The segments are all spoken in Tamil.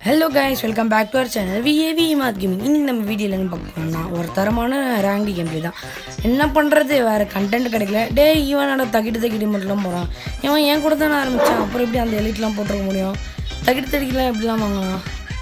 Hello guys welcome back to our channel VAV math gaming இன்னைக்கு நம்ம வீடியோவில் என்ன பார்க்க போறோம்னா ஒரு தரமான ரேங்க் கேம் தான் என்ன பண்ணுறது வேறு கண்டென்ட் கிடைக்கல டே இவனோட தகிட்டு தகிட்டு மட்டும்லாம் போகிறான் இவன் என் கூட தானே ஆரம்பித்தான் அப்புறம் எப்படி அந்த எலிட்லாம் போட்டுருக்க முடியும் தகிட்டு தகிட்டுலாம் எப்படிலாம் வாங்கலாம்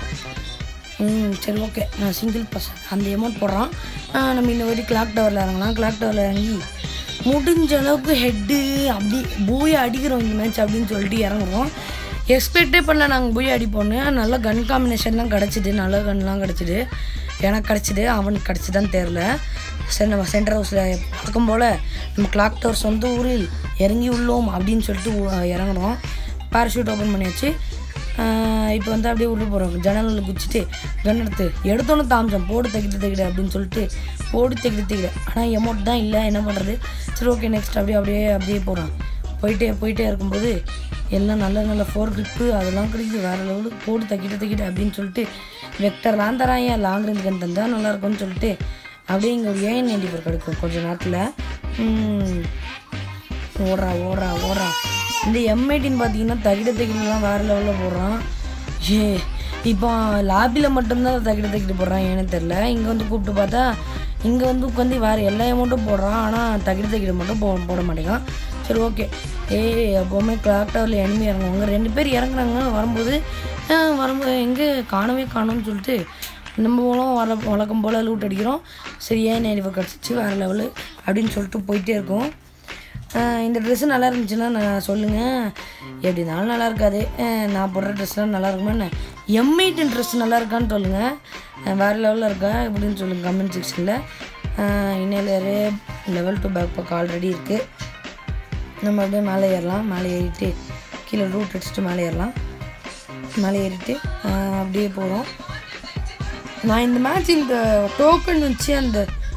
ம் சரி ஓகே நான் சிங்கிள் பர்சன் அந்த அமௌண்ட் போடுறான் ஆ, நம்ம இந்த வாட்டி கிளாக் டவரில் இறங்கலாம் கிளாக் டவரில் இறங்கி முடிஞ்ச அளவுக்கு ஹெட்டு அப்படி பூயை அடிக்கிறோம் இந்த மேட்ச் அப்படின்னு சொல்லிட்டு இறங்குறோம் எக்ஸ்பெக்டே பண்ணல நாங்கள் பூயை அடிப்போன்னு நல்ல கன் காம்பினேஷன்லாம் கிடச்சிது நல்ல கன்லாம் கிடச்சிது எனக்கு கிடச்சிது அவனுக்கு கிடச்சிதான்னு தெரில சரி நம்ம சென்டர் ஹவுஸில் பழக்கம் போல் நம்ம கிளாக் டவர் சொந்த ஊரில் இறங்கி உள்ளோம் அப்படின்னு சொல்லிட்டு உ- இறங்குறோம் பேராஷூட் ஓப்பன் பண்ணியாச்சு இப்போ வந்து அப்படியே உள்ள போகிறோம் ஜன்னலில் குச்சிட்டு கன் எடுத்து எடுத்தோன்னே தாமிச்சோம் போடு தைக்கிட்டு தைக்கிடு அப்படின்னு சொல்லிட்டு போடு தைக்கிட்டு தைக்கிடு ஆனால் எமௌண்ட் தான் இல்லை என்ன பண்ணுறது சரி ஓகே நெக்ஸ்ட் அப்படியே அப்படியே அப்படியே போகிறோம் போயிட்டே போயிட்டே இருக்கும்போது எல்லாம் நல்ல நல்ல ஃபோர் கிரிப்பு அதெல்லாம் கிடைக்குது வேறு லெவலுக்கு போடு தைக்கிட்டு தைக்கிட்டு அப்படின்னு சொல்லிட்டு வெக்டர்லாம் தரான் ஏன் லாங் ரேஞ்ச் கன் தந்தால் நல்லாயிருக்கும்னு சொல்லிட்டு அப்படியே இங்கே ஒரு ஏஎன் நைன்டி ஃபோர் கிடைக்கும் கொஞ்சம் நேரத்தில் ஓடுறா ஓடுறா ஓடுறா இந்த எம்ஐடின்னு பார்த்தீங்கன்னா தகிட தகிடலாம் வேறு லெவலில் போடுறான் ஏ இப்போ லாபியில் மட்டும்தான் தகிட தகிட்டு போடுறான் ஏன்னு தெரில இங்கே வந்து கூப்பிட்டு பார்த்தா இங்கே வந்து உட்காந்து வேறு எல்லா அமௌண்ட்டும் போடுறான் ஆனால் தகிட தகிட மட்டும் போ போட மாட்டேங்கான் சரி ஓகே ஏய் எப்போவுமே கிளாக் டவரில் எனிமி இறங்குவாங்க ரெண்டு பேர் இறங்குறாங்க வரும்போது ஆ, வரும்போது எங்கே காணவே காணோம்னு சொல்லிட்டு நம்ம மூலம் வர வழக்கம் போல் லூட் அடிக்கிறோம் சரி ஏன் நைன்டி ஃபோர் கிடச்சிச்சு வேறு லெவலு அப்படின்னு சொல்லிட்டு போயிட்டே இருக்கோம் ஆஹ் இந்த ட்ரெஸ்ஸு நல்லா இருந்துச்சுன்னா நான் சொல்லுங்கள் எப்படினாலும் நல்லா இருக்காது ஆஹ் நான் போடுற ட்ரெஸ்லாம் நல்லா இருக்குமா என்ன எம்ஐடின் ட்ரெஸ் நல்லா இருக்கான்னு சொல்லுங்கள் ஆஹ் வேறு லெவலில் இருக்கா எப்படின்னு சொல்லுங்கள் கமெண்ட் செக்ஷனில் இன்னையிலேயே லெவல் டூ பேக் பக்கம் ஆல்ரெடி இருக்குது நம்ம அப்படியே மேலே ஏறலாம் மேலே ஏறிட்டு கீழே ரூட் அடிச்சுட்டு மேலே ஏறலாம் மேலே ஏறிட்டு ஆஹ் அப்படியே போகிறோம் நான் இந்த மேட்ச் இந்த டோக்கன் வச்சு அந்த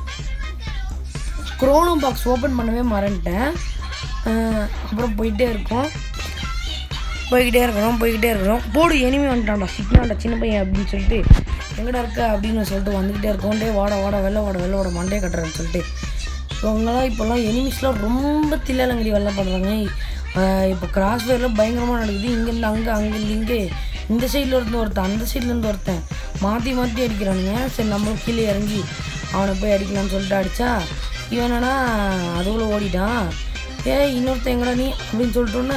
குரோனோ பாக்ஸ் ஓப்பன் பண்ணவே மறந்துட்டேன் அஹ் அப்புறம் போயிட்டே இருக்கோம் போய்கிட்டே இருக்கிறோம் போய்கிட்டே இருக்கிறோம் போடு எனிமி வந்துட்டான்டா சிக்னாண்டா சின்ன பையன் அப்படின்னு சொல்லிட்டு எங்கடா இருக்க அப்படின்னு சொல்லிட்டு வந்துக்கிட்டே இருக்கோம் டே வாட வாட வெள்ளை வாட வெள்ளை வாட மண்டே கட்டுறேன்னு சொல்லிட்டு இவங்கெல்லாம் இப்போல்லாம் எனிமிஸ்லாம் ரொம்ப தில்லாலங்கடி வெள்ளை பண்ணுறாங்க இப்போ கிராஸ் ஃபயரில் பயங்கரமாக நடக்குது இங்கேருந்து அங்கே அங்கேருந்து இங்கே இந்த சைடில் இருந்து ஒருத்தன் அந்த சைட்லேருந்து ஒருத்தன் மாற்றி மாற்றி அடிக்கிறானுங்க சரி நம்மளும் கீழே இறங்கி அவனை போய் அடிக்கலாம்னு சொல்லிட்டு அடித்தா இவன் என்னன்னா அதுக்குள்ளே ஓடிட்டான் ஏய் இன்னொருத்தன் எங்கடா நீ அப்படின்னு சொல்லிட்டோன்னே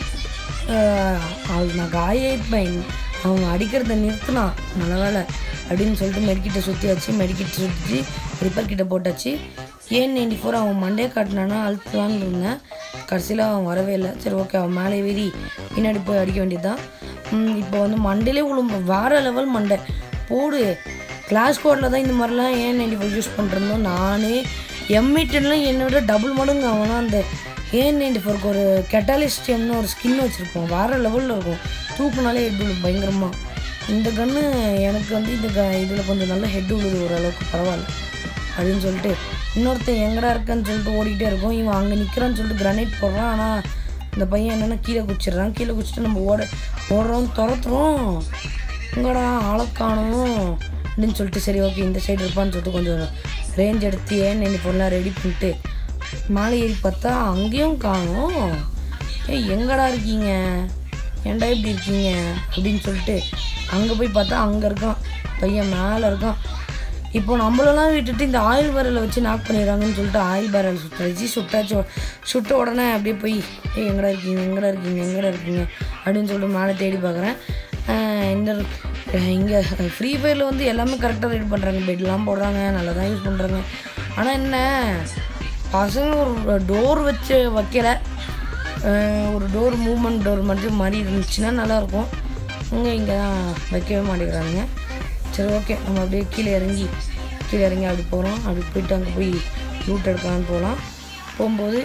அது நான் காயிருப்பேன் அவங்க அடிக்கிறத நிறுத்தினான் நல்ல வேலை அப்படின்னு சொல்லிட்டு மெடிக்கிட்ட சுற்றியாச்சு மெடிக்கிட்ட சுற்றி ரிப்பேர் கிட்ட போட்டாச்சு ஏன் நைன்டி ஃபோர் அவன் மண்டே காட்டினானா அழுத்துலான்னு இருந்தேன் கடைசியில் அவன் வரவே இல்லை சரி ஓகே அவன் மேலே ஏறி பின்னாடி போய் அடிக்க வேண்டியதுதான் இப்போ வந்து மண்டையிலே விழும்ப வேறு லெவல் மண்டை போடு கிளாஸ் கோடில் தான் இந்த மாதிரிலாம் ஏன் நைன்டி ஃபோர் யூஸ் பண்ணிருந்தோம் நானே எம்இட்டன்லாம் என்னை விட டபுள் மடங்கு அவனா அந்த ஏன் நைன்டி ஃபோருக்கு ஒரு கெட்டாலிஸ்டியம்னு ஒரு ஸ்கின் வச்சுருப்போம் வேறு லெவலில் இருக்கும் தூக்குனாலே ஹெட் விழும் பயங்கரமாக இந்த கன்று எனக்கு வந்து இந்த க இதில் கொஞ்சம் நல்லா ஹெட் விழுது ஓரளவுக்கு பரவாயில்ல அப்படின்னு சொல்லிட்டு இன்னொருத்தன் எங்கடா இருக்கேன்னு சொல்லிட்டு ஓடிக்கிட்டே இருக்கும் இவன் அங்கே நிற்கிறான்னு சொல்லிட்டு கிரனைட் போடுறான் ஆனால் இந்த பையன் என்னென்னா கீழே குச்சிடுறான் கீழே குச்சிட்டு நம்ம ஓட ஓடுறோம் துரத்துறோம் எங்கடா ஆளக்கானோம் அப்படின்னு சொல்லிட்டு சரி ஓகே இந்த சைடு இருப்பான்னு சொல்லிட்டு கொஞ்சம் ரேஞ்ச் எடுத்து ஏன் நெனி பொருளாக ரெடி பண்ணிட்டு மேலே ஏறி பார்த்தா அங்கேயும் காணோம் ஏய் எங்கடா இருக்கீங்க ஏன்டா இப்படி இருக்கீங்க அப்படின்னு சொல்லிட்டு அங்கே போய் பார்த்தா அங்கே இருக்கான் பையன் மேலே இருக்கான் இப்போ நம்மளெல்லாம் விட்டுட்டு இந்த ஆயில் பேரலை வச்சு நாக் பண்ணிடுறாங்கன்னு சொல்லிட்டு ஆயில் பேரல் சுட்டாச்சு சுட்டாச்சு சுட்ட உடனே அப்படியே போய் ஏய் எங்கடா இருக்கீங்க எங்கடா இருக்கீங்க எங்கடா இருக்கீங்க அப்படின்னு சொல்லிட்டு மேலே தேடி பார்க்குறேன் இந்த இங்கே ஃப்ரீ ஃபயரில் வந்து எல்லாமே கரெக்டாக ரெடி பண்ணுறாங்க பெட்லாம் போடுறாங்க நல்லா தான் யூஸ் பண்ணுறாங்க ஆனால் என்ன பசங்க ஒரு டோர் வச்சு வைக்கல அஹ் ஒரு டோர் மூவ்மெண்ட் டோர் மட்டும் மாதிரி இருந்துச்சுன்னா நல்லாயிருக்கும் இங்கே இங்கே தான் வைக்கவே மாட்டேங்கிறானுங்க சரி ஓகே நம்ம அப்படியே கீழே இறங்கி கீழே இறங்கி அப்படி போகிறோம் அப்படி போயிட்டு அங்கே போய் லூட் எடுக்கலான்னு போகலாம் போகும்போது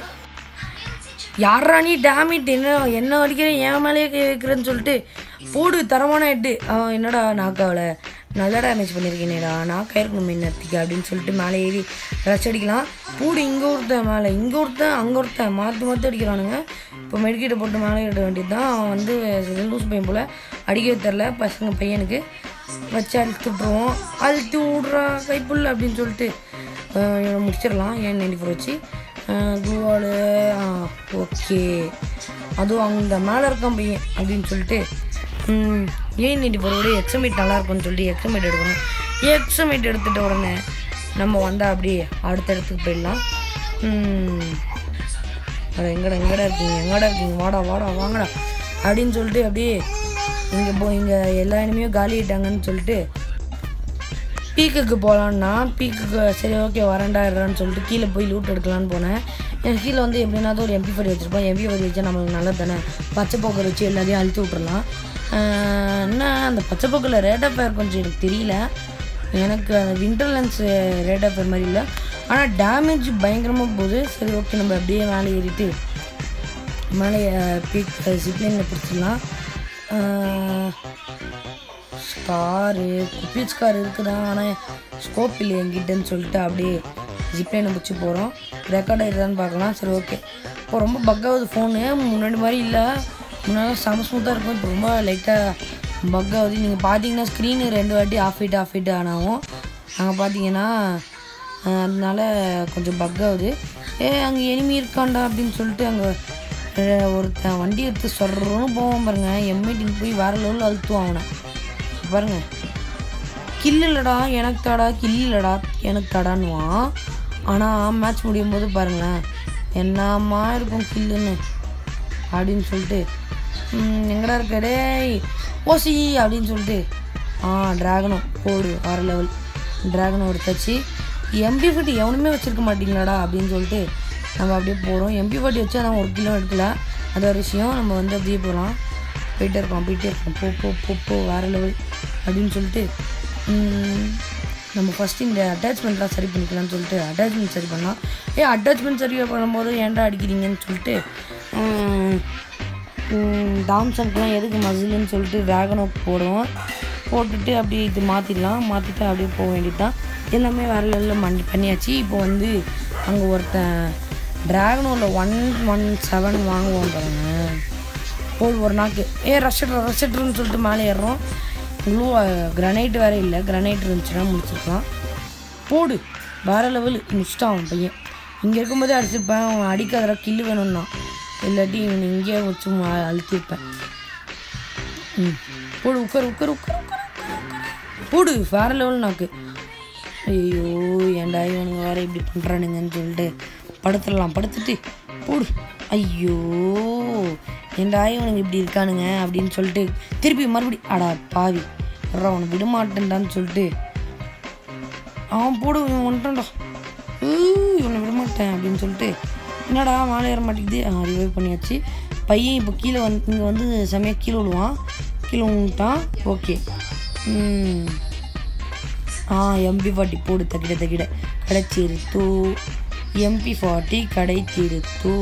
யாரா நீ டேமிட் என்ன என்ன அடிக்கிற என் மேலேயே கை வைக்கிறேன்னு சொல்லிட்டு போடு தரமான ஹெட்டு அவன் என்னடா நாக்காவில் நல்லா டேமேஜ் பண்ணியிருக்கேனேடா நாக்கா இருக்கணும் என்னத்துக்கு அப்படின்னு சொல்லிட்டு மேலே ஏறி ரஷ் அடிக்கலாம் பூடு இங்கே ஒருத்தன் மேலே இங்கே ஒருத்தன் அங்கே ஒருத்தன் மாற்றி மாற்றி அடிக்கிறானுங்க இப்போ மெடிக்கிட்ட போட்டு மேலே இட வேண்டியது தான் அவன் வந்து லூஸ் பையன் போல் அடிக்கவே தெரில பசங்க பையனுக்கு வச்சு அழுத்து விட்ருவோம் அழுத்தி விட்றா கைப்புல் அப்படின்னு சொல்லிட்டு அஹ் இவனை முடிச்சிடலாம் ஏன் நைன்டி ஃபோர் வச்சு குவாலு ஓகே அதுவும் அந்த மேலே இருக்கான் பையன் அப்படின்னு சொல்லிட்டு ஏன் நீட்டி போகிறோட எக்ஸமேட் நல்லா இருக்கும்னு சொல்லிட்டு எக்ஸமேட் எடுக்கணும் எக்ஸமேட் எடுத்துட்ட உடனே நம்ம வந்தால் அப்படியே அடுத்த இடத்துக்கு போயிடலாம் ம், அட எங்கடா எங்கடா இருக்கீங்க எங்கடா இருக்கீங்க வாடா வாடா வாங்கடா அப்படின்னு சொல்லிட்டு அப்படியே இங்கே போ இங்கே எல்லா இனிமையும் காலி ஆயிட்டாங்கன்னு சொல்லிட்டு பீக்குக்கு போகலான்னா பீக்குக்கு சரி ஓகே வரண்டாடுறான்னு சொல்லிட்டு கீழே போய் லூட் எடுக்கலான்னு போனேன் எனக்கு கீழே வந்து எப்படின்னா ஒரு எம்பி ஃபடி வச்சுருப்போம் எம்பி ஃபடி வச்சா நம்மளுக்கு நல்லது தானே பச்சை போக்கர் வச்சு எல்லாத்தையும் அழுத்தி விட்றலாம் ஆஹ் என்ன அந்த பச்சை போக்கில் ரேட் ஆஃப் ஃபயர் கொஞ்சம் எனக்கு தெரியல எனக்கு அந்த winter lens rate of fire மாதிரி இல்லை ஆனால் டேமேஜ் பயங்கரமாக போகுது சரி ஓகே நம்ம அப்படியே மேலே ஏறிட்டு மேலே பீக் ஜிப்லைனில் பிடிச்சிடலாம் ஸ்காரு குப்பீஸ் கார் இருக்குதா ஆனால் ஸ்கோப் இல்லை என்கிட்டன்னு சொல்லிட்டு அப்படியே ஜிப்லைனை பிடிச்சி போகிறோம் ரெக்கார்ட் ஆகிடுதான்னு பார்க்கலாம் சரி ஓகே இப்போ ரொம்ப பக் ஆகுது ஃபோனு முன்னாடி மாதிரி இல்லை முன்னாடி செம ஸ்மூத்தாக இருக்கும் இப்போ ரொம்ப லைட்டாக பக் ஆகுது நீங்கள் பார்த்தீங்கன்னா ஸ்க்ரீனு ரெண்டு வாட்டி ஆஃப் ஹீட் ஆஃப் ஹீட் ஆனாவும் அங்கே பார்த்தீங்கன்னா அஹ் அதனால கொஞ்சம் பக் ஆகுது ஏ அங்கே எனிமி இருக்காண்டா அப்படின்னு சொல்லிட்டு அங்கே ஒருத்தன் வண்டி எடுத்து சொல்கிறோன்னு போவான் பாருங்க எம்ஐடின்னு போய் வேற லெவலில் அழுத்துவான் அவனை பாருங்க கில் இல்லைடா எனக்கு தாடா கில் இல்லைடா எனக்கு தாடான்னுவான் ஆனால் மேட்ச் முடியும் போது பாருங்களேன் என்னம்மா இருக்கும் கில்லுன்னு அப்படின்னு சொல்லிட்டு "ம், எங்கடா இருக்க டேய் ஓசி அப்படின்னு சொல்லிட்டு ஆ ட்ராகனும் போடு ஆறு லெவல் ட்ராகனும் எடுத்தாச்சு எம்பி ஃபார்ட்டி எவனுமே வச்சிருக்க மாட்டீங்களாடா அப்படின்னு சொல்லிட்டு நம்ம அப்படியே போகிறோம் எம்பி ஃபார்ட்டி வச்சு அதான் ஒரு கிலோ எடுக்கல அது ஒரு விஷயம் நம்ம வந்து அப்படியே போகலாம் போயிட்டே இருக்கோம் போயிட்டே இருக்கோம் போ போ போ போ வேறு லெவல் அப்படின்னு சொல்லிட்டு ம், நம்ம ஃபஸ்ட்டு இந்த அட்டாச்மெண்ட்லாம் சரி பண்ணிக்கலாம்னு சொல்லிட்டு அட்டாச்மெண்ட் சரி பண்ணலாம் ஏ அட்டாச்மெண்ட் சரி பண்ணும்போது ஏன்டா அடிக்கிறீங்கன்னு சொல்லிட்டு ம், ம், தாம்சனுக்குலாம் எதுக்கு மசிலுன்னு சொல்லிட்டு வேகனோ போடுவோம் போட்டுட்டு அப்படியே இது மாற்றிடலாம் மாற்றிட்டு அப்படியே போக வேண்டியது தான் எல்லாமே வேற லெவலில் மண் பண்ணியாச்சு இப்போ வந்து அங்கே ஒருத்தன் ட்ராகனோவில் ஒன் ஒன் செவன் வாங்குவோம் பாருங்க போல் ஒரு நாக்கு ஏ ரஷட்ரு ரஷட்ருன்னு சொல்லிட்டு மேலே ஏறுறோம் க்ளூ கிரனைட் வேறு இல்லை கிரனைட் இருந்துச்சுன்னா முடிச்சிருக்கலாம் போடு வேற லெவலு முடிச்சிட்டான் அவன் பையன் இங்கே இருக்கும்போதே அடிச்சிருப்பேன் அவன் அடிக்காதடா கில்லு வேணும்னா இல்லாட்டி இவன் இங்கேயே வச்சு ம- அழுத்திருப்பேன் ம் போடு உட்கார் உட்கார் உட்கார் உட்கார், உட்கார், உட்கார். போடு வேற லெவல் நாக்கு ஐயோ ஏன்டா இவனுங்க வேற இப்படி பண்ணுறானுங்கன்னு சொல்லிட்டு படுத்துடலாம் படுத்துட்டு போடு ஐயோ ஏன்டா இவனுங்க இப்படி இருக்கானுங்க அப்படின்னு சொல்லிட்டு திருப்பி மறுபடி அடா பாவி வர்றா அவனை விட மாட்டேன்டான்னு சொல்லிட்டு அவன் போடு இவன் வந்துட்டான்டா ஊ, இவனை விட மாட்டேன் அப்படின்னு சொல்லிட்டு என்னடா மேலே ஏற மாட்டேங்குது ரிவைவ் பண்ணியாச்சு பையன் இப்போ கீழே வந்து இங்கே வந்து செமையாக கீழே விழுவான் கீழே விழுந்துட்டான் ஓகே ஆ எம்பி ஃபார்ட்டி போடு தக்கிட தக்கிட கிடைச்சிருத்து எம்பி ஃபார்ட்டி கிடைத்திருத்து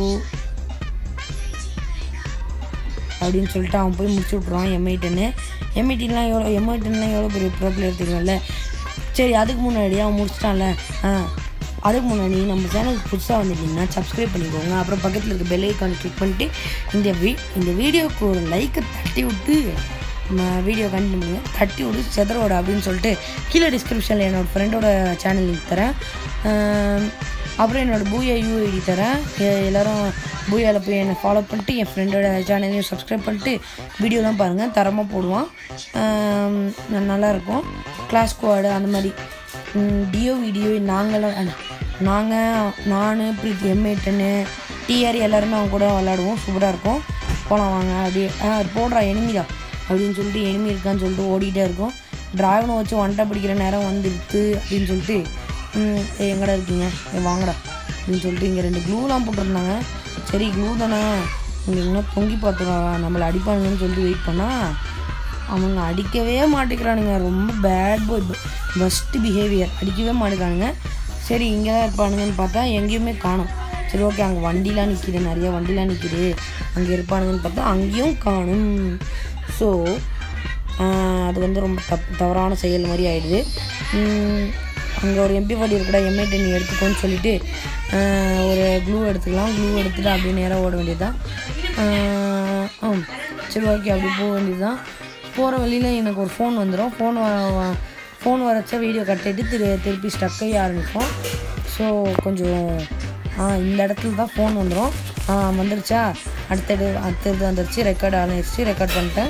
அப்படின்னு சொல்லிட்டு அவன் போய் முடிச்சு விட்ருவான் எம்ஐடன்னு எம்ஐடின்லாம் எவ்வளோ எம்ஐடன்லாம் எவ்வளோ பெரிய ப்ரோ பிளேயர் தெரியும்ல சரி அதுக்கு முன்னாடி அவன் முடிச்சிட்டான்ல ஆ அதுக்கு முன்னாடி நம்ம சேனலுக்கு புதுசாக வந்துட்டீங்கன்னா சப்ஸ்கிரைப் பண்ணிக்கோங்க அப்புறம் பக்கத்தில் இருக்க பெல் ஐக்கான் கிளிக் பண்ணிட்டு இந்த வீ இந்த வீடியோவுக்கு ஒரு லைக்கை தட்டி விட்டு வீடியோ கண்டினியூ பண்ணுங்க தட்டி விடு செதறோட அப்படின்னு சொல்லிட்டு கீழே டிஸ்கிரிப்ஷனில் என்னோடய ஃப்ரெண்டோட சேனல் லிங்க் தரேன் ஆம், அப்புறம் என்னோட பூயா யூஐடி தரேன் எ- எல்லாரும் பூயாவில் போய் என்னை ஃபாலோ பண்ணிட்டு என் ஃப்ரெண்டோட சேனலையும் சப்ஸ்கிரைப் பண்ணிட்டு வீடியோலாம் பாருங்கள் தரமாக போடுவான் ஆம், ந- நல்லாயிருக்கும் கிளாஸ் ஸ்குவாடு அந்த மாதிரி டியோ வீடியோ நாங்களாம் நாங்கள் நான் பிரீத்தி எம்ஏ டென்னு டிஆர் எல்லாருமே அவங்க கூட விளாடுவோம் சூப்பராக இருக்கும் போகலாம் வாங்க அப்படியே ஆ போடுறா எனிமிதா அப்படின்னு சொல்லிட்டு எனிமி இருக்கான்னு சொல்லிட்டு ஓடிட்டே இருக்கும் டிராகனை வச்சு ஒன்ட்டை பிடிக்கிற நேரம் வந்துடுத்து அப்படின்னு சொல்லிட்டு ம், ஏய், எங்கடா இருக்கீங்க ஏய், வாங்கடா அப்படின்னு சொல்லிட்டு இங்கே ரெண்டு க்ளூலாம் போட்டிருந்தாங்க சரி க்ளூ தானே இங்கே இன்னும் பொங்கி பார்த்துருவாங்க நம்மளை அடிப்பானுங்கன்னு சொல்லிட்டு வெயிட் பண்ணால் அவங்க அடிக்கவே மாட்டேங்கிறானுங்க ரொம்ப பேட் பாய் பெஸ்ட்டு பிஹேவியர் அடிக்கவே மாட்டேங்கிறானுங்க சரி இங்கே தான் இருப்பானுங்கன்னு பார்த்தா எங்கேயுமே காணும் சரி ஓகே அங்கே வண்டிலாம் நிற்கிது நிறைய வண்டிலாம் நிற்கிது அங்கே இருப்பானுங்கன்னு பார்த்தா அங்கேயும் காணும் ஸோ அது வந்து ரொம்ப தப் தவறான செயல் மாதிரி ஆயிடுது அங்கே ஒரு எம்பி ஃபார்ட்டி இருக்கடா எம்ஐ டென் எடுத்துக்கோன்னு சொல்லிட்டு ஆஹ் ஒரு க்ளூ எடுத்துக்கலாம் க்ளூ எடுத்துட்டு அப்படியே நேராக ஓட வேண்டியதுதான் ஆ சரி ஓகே அப்படி போக வேண்டியதுதான் போகிற வழியில் எனக்கு ஒரு ஃபோன் வந்துடும் ஃபோன் ஃபோன் வரச்சா வீடியோ கட்டிட்டு திரு திருப்பி ஸ்டக்காகி ஆரம்பிக்கும் ஸோ கொஞ்சம் ஆ இந்த இடத்துல தான் ஃபோன் வந்துடும் ஆ வந்துருச்சா அடுத்தது அடுத்தது வந்துருச்சு ரெக்கார்ட் ஆரம்பிச்சு ரெக்கார்ட் பண்ணிட்டேன்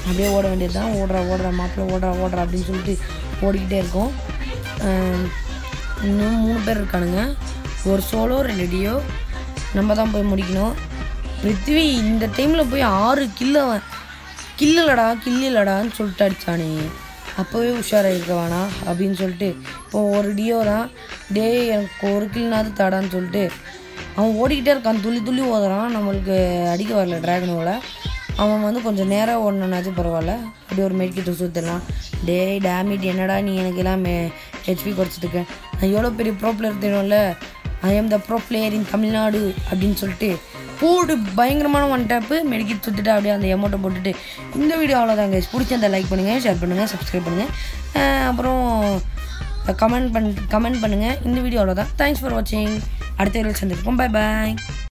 அப்படியே ஓட வேண்டியது தான் ஓடுறா ஓடுறா மாப்பிள்ளை ஓடுறா ஓடுறா அப்படின்னு சொல்லிட்டு ஓடிக்கிட்டே இருக்கோம் ஆஹ் இன்னும் மூணு பேர் இருக்கானுங்க ஒரு சோலோ ரெண்டு டியோ நம்ம தான் போய் முடிக்கணும் பிருத்திவி இந்த டைமில் போய் ஆறு கில்ல அவன் கில்லலடா கில்லிலடான்னு சொல்லிட்டு அடித்தானே அப்போவே உஷாராயிருக்க வேணாம் அப்படின்னு சொல்லிட்டு இப்போ ஒரு டியோ தான் டே எனக்கு ஒரு கில்னாவது தாடான்னு சொல்லிட்டு அவன் ஓடிக்கிட்டே இருக்கான் துள்ளி துள்ளி ஓதுறான் நம்மளுக்கு அடிக்க வரல டிராகனோவில் அவன் வந்து கொஞ்சம் நேராக ஓடணுன்னாச்சும் பரவாயில்ல அப்படியே ஒரு மெடிக்கிட்ட சுற்றிடலாம் டேய் டேமிட் என்னடா நீ எனக்கு எல்லாம் ஹெச்பி குறைச்சிட்டு இருக்க நான் எவ்வளோ பெரிய ப்ரோ பிளேயர் தெரியும்ல I am the pro player in Tamil Nadu அப்படின்னு சொல்லிட்டு போடு பயங்கரமான ஒன் டேப்பு மெடிக்கிட் சுற்றிட்டு அப்படியே அந்த எமௌண்ட்டை போட்டுட்டு இந்த வீடியோ அவ்வளோதாங்க பிடிச்சிருந்தா லைக் பண்ணுங்கள் ஷேர் பண்ணுங்கள் சப்ஸ்கிரைப் பண்ணுங்கள் அப்புறம் கமெண்ட் பண் கமெண்ட் பண்ணுங்கள் இந்த வீடியோ அவ்வளோதான் தேங்க்ஸ் ஃபார் வாட்சிங் அடுத்த வீடியோ சந்திருக்கோம் பை பாய்